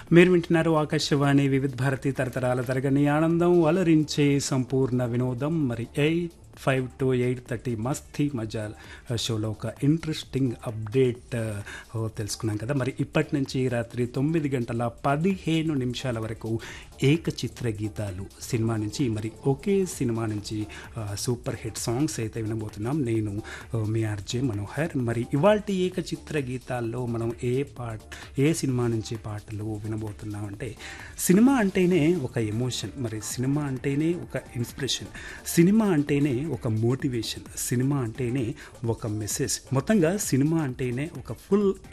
మీరు వింటున్నారు ఆకాశవాణి వివిధ భారతి తరతరాల తరగని ఆనందం అలరించే సంపూర్ణ వినోదం మరి eight five to eight thirty మస్తీ మజాల్ షోలో ఒక ఇంట్రెస్టింగ్ అప్డేట్ ఆ, తెలుసుకున్నాం కదా మరి ఇప్పటి నుంచి రాత్రి తొమ్మిది గంటల పదిహేను నిమిషాల వరకు ఏకచిత్ర గీతాలు సినిమా నుంచి మరి ఒకే సినిమా నుంచి ఆ, సూపర్ హిట్ సాంగ్స్ అయితే వినబోతున్నాం నేను ఆ, మీ ఆర్జే మనోహర్ మరి ఇవాళ ఏకచిత్ర గీతాల్లో మనం ఏ పాట ఏ సినిమా నుంచి పాటలు వినబోతున్నాం అంటే సినిమా అంటేనే ఒక ఎమోషన్ మరి సినిమా అంటేనే ఒక ఇన్స్పిరేషన్ సినిమా అంటేనే ఒక మోటివేషన్ సినిమా అంటేనే ఒక మెసేజ్ మొత్తంగా సినిమా అంటేనే ఒక ఫుల్